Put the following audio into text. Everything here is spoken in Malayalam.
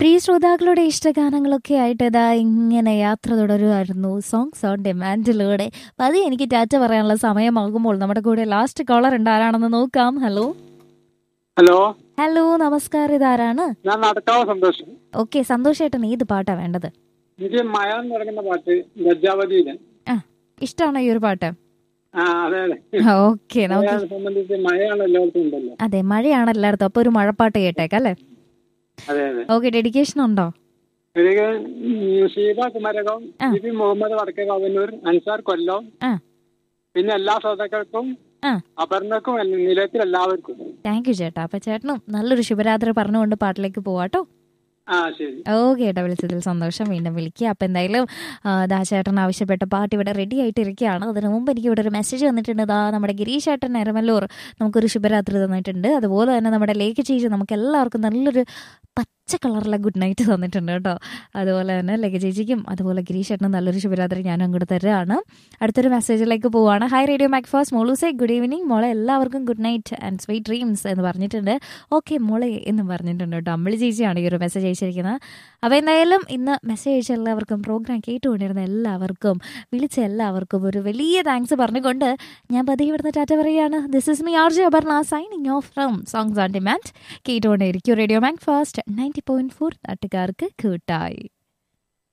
പ്രിയ ശ്രോതാക്കളുടെ ഇഷ്ടഗാനങ്ങളൊക്കെ ആയിട്ട് ഇതാ ഇങ്ങനെ യാത്ര തുടരുമായിരുന്നു സോങ്സ് ഓൺ ഡിമാൻഡിലൂടെ പതി എനിക്ക് ടാറ്റ പറയാനുള്ള സമയമാകുമ്പോൾ നമ്മുടെ കൂടെ ലാസ്റ്റ് കോളർ ഉണ്ട് ആരാണെന്ന് നോക്കാം ഹലോ ഹലോ ഹലോ നമസ്കാരം ഇതാരാണ് ഞാൻ നടക്കാവ് സന്തോഷം ഓക്കെ സന്തോഷേട്ടൻ ഏത് പാട്ടാ വേണ്ടത് എനിക്ക് മഴ എന്ന് തുടങ്ങുന്ന പാട്ട് ലജ്ജാവതിയിലെ ആ ഇഷ്ടമാണോ ഈ ഒരു പാട്ട് ആ അതെ അതെ ഓക്കെ നമുക്ക് മഴയെ സംബന്ധിച്ച് മഴയാണ് എല്ലായിടത്തും ഉണ്ടല്ലോ അതെ മഴയാണ് എല്ലായിടത്തും അപ്പൊ ഒരു മഴപ്പാട്ട് കേട്ടേക്കാം അല്ലേ അതെ അതെ ഓക്കെ ഡെഡിക്കേഷൻ ഉണ്ടോ എനിക്ക് ഉം ഷീബ കുമരകം ആ. ബിബി മുഹമ്മദ് വടക്കേ കാവന്നൂർ അൻസാർ കൊല്ലം ആ. പിന്നെ എല്ലാ ശ്രോതാക്കൾക്കും ആ. അപർണക്കും എല്ല- നിലയത്തിൽ എല്ലാവർക്കും താങ്ക് യു ചേട്ടാ അപ്പൊ ചേട്ടനും നല്ലൊരു ശുഭരാത്രി പറഞ്ഞുകൊണ്ട് പാട്ടിലേക്ക് പോവാട്ടോ ആ ശരി ഓക്കെ ഏട്ടാ വിളിച്ചതിൽ സന്തോഷം വീണ്ടും വിളിക്കുക അപ്പം എന്തായാലും ആ, ദാ ചേട്ടൻ ആവശ്യപ്പെട്ട പാട്ട് ഇവിടെ റെഡി ആയിട്ട് ഇരിക്കുകയാണ് അതിന് മുമ്പ് എനിക്ക് ഇവിടെ ഒരു മെസ്സേജ് വന്നിട്ടുണ്ട് ദാ നമ്മുടെ ഗിരീഷ് ചേട്ടൻ എരമല്ലൂർ നമുക്കൊരു ശുഭരാത്രി തന്നിട്ടുണ്ട് അതുപോലെ തന്നെ നമ്മുടെ ലേക്ക് ചേച്ചി നമുക്ക് എല്ലാവർക്കും നല്ലൊരു പച്ച കളറിലെ ഗുഡ് നൈറ്റ് തന്നിട്ടുണ്ട് കേട്ടോ അതുപോലെ തന്നെ ലേക്ക് ചേച്ചിക്കും അതുപോലെ ഗിരീഷ് ചേട്ടനും നല്ലൊരു ശുഭരാത്രി ഞാനും അങ്ങോട്ട് തരുകയാണ് അടുത്തൊരു മെസ്സേജിലേക്ക് പോവാണ് ഹൈ റേഡിയോ മാക്ഫാസ് മോളൂസേ ഗുഡ് ഈവനിങ് മോളെ എല്ലാവർക്കും good night and sweet dreams എന്ന് പറഞ്ഞിട്ടുണ്ട് ഓക്കെ മോളെ എന്ന് പറഞ്ഞിട്ടുണ്ട് കേട്ടോ അമ്പിളി ചേച്ചിയാണ് ഈ ഒരു മെസ്സേജ് അയച്ചിരിക്കുന്നത് അപ്പോൾ എന്തായാലും ഇന്ന് മെസ്സേജ് അയച്ച എല്ലാവർക്കും പ്രോഗ്രാം കേട്ടുകൊണ്ടിരുന്ന എല്ലാവർക്കും വിളിച്ച എല്ലാവർക്കും ഒരു വലിയ താങ്ക്സ് പറഞ്ഞുകൊണ്ട് ഞാൻ പതിയെ ഇവിടുന്ന് ടാറ്റ പറയുകയാണ് this is me R J Aparna signing off from songs on demand കേട്ടുകൊണ്ടേയിരിക്കും radio MACFAST ninety point four നാട്ടുകാർക്ക് കൂട്ടായി